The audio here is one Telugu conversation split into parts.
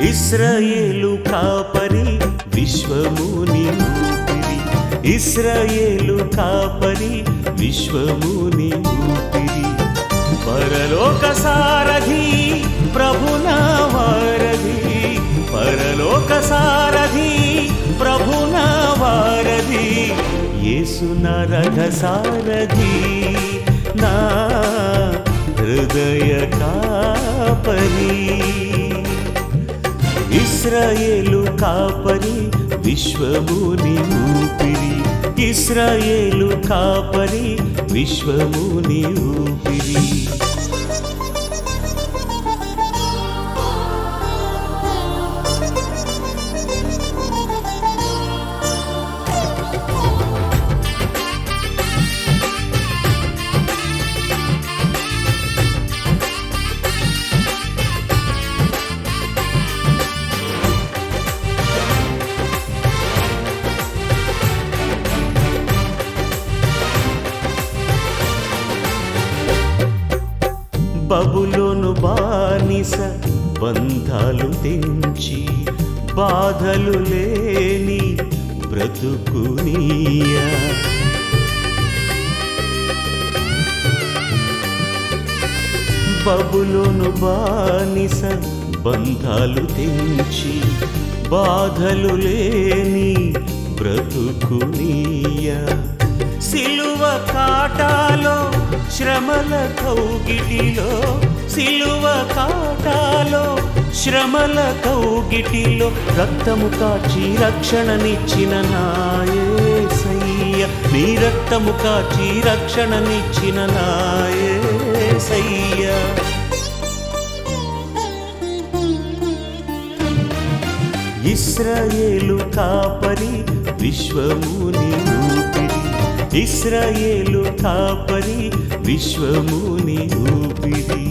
ఇస్రాయేలు కాపరి విశ్వముని ఊపిరి ఇస్రాయేలు కాపరి విశ్వముని ఊపిరి పరలోక సారథి ప్రభునా వారధి పరలోక సారథి ప్రభునా వారధి యేసున రథ సారథి నా హృదయ కాపరి ఇస్రాయేలు కాపరి విశ్వముని ఊపిరి ఇస్రాయేలు కాపరి విశ్వముని ఊపిరి బబులోను బానిస బంధాలు తెంచి బాధలు లేని బ్రతుకునియా బబులోను బానిస బంధాలు తెంచి బాధలు లేని బ్రతుకునియా సిలువ కాటాలో శ్రమల కౌగిటిలో సిలువ కాటాలో శ్రమల కౌగిటిలో రక్తము కాచి రక్షణనిచ్చిన నాయసయ్య నీ రక్తము కాచి రక్షణనిచ్చిన నాయసయ్య ఇస్రాయేలు కాపరి విశ్వముని ఊపిరి ఇస్రాయేలు కాపరి విశ్వముని ఊపిరి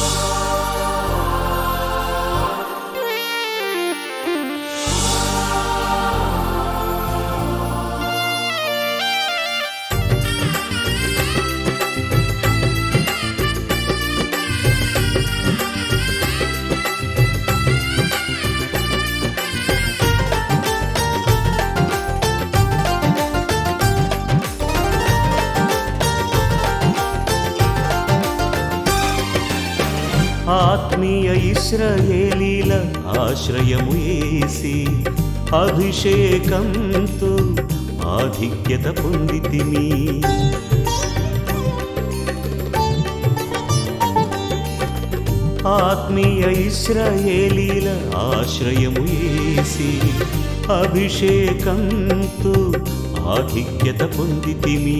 ఆత్మీయ ఇస్రాయేలీల ఆశ్రయము ఏసి అభిషేకంతో ఆధిక్యత పొందితిని ఆత్మీయ ఇస్రాయేలీల ఆశ్రయము ఏసి అభిషేకంతో ఆధిక్యత పొందితిమి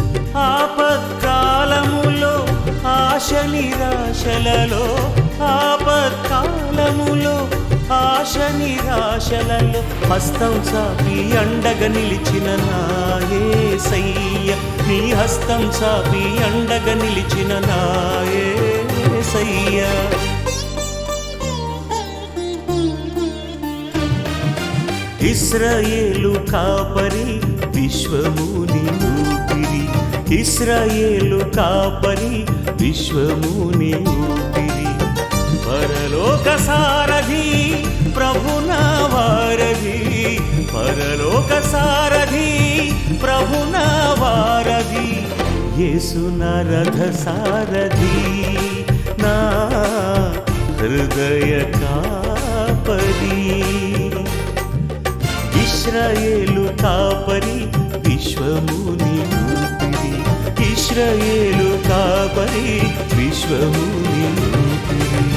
ఆపత్కాలములో ఆశ నిరాశలలో ఆపత్కాలములో ఆశ నిరాశలలో హస్తం సాపి అండగా నిలిచిన నాయసయ్య నీ హస్తం సాపి అండగా నిలిచిన నాయసయ్య ఇస్రాయేలు కాపరి విశ్వముని ఊపిరి ఇస్రాయేలు కాపరి విశ్వముని ఊపిరి పరలోక సారథి ప్రభునా వారధి పరలోక సారథి ప్రభునా వారధి యేసున రథ సారథి నా హృదయ కాపరి ఇస్రాయేలు కాపరి విశ్వముని ఊపిరి ఇస్రాయేలు కాపరి విశ్వముని ఊపిరి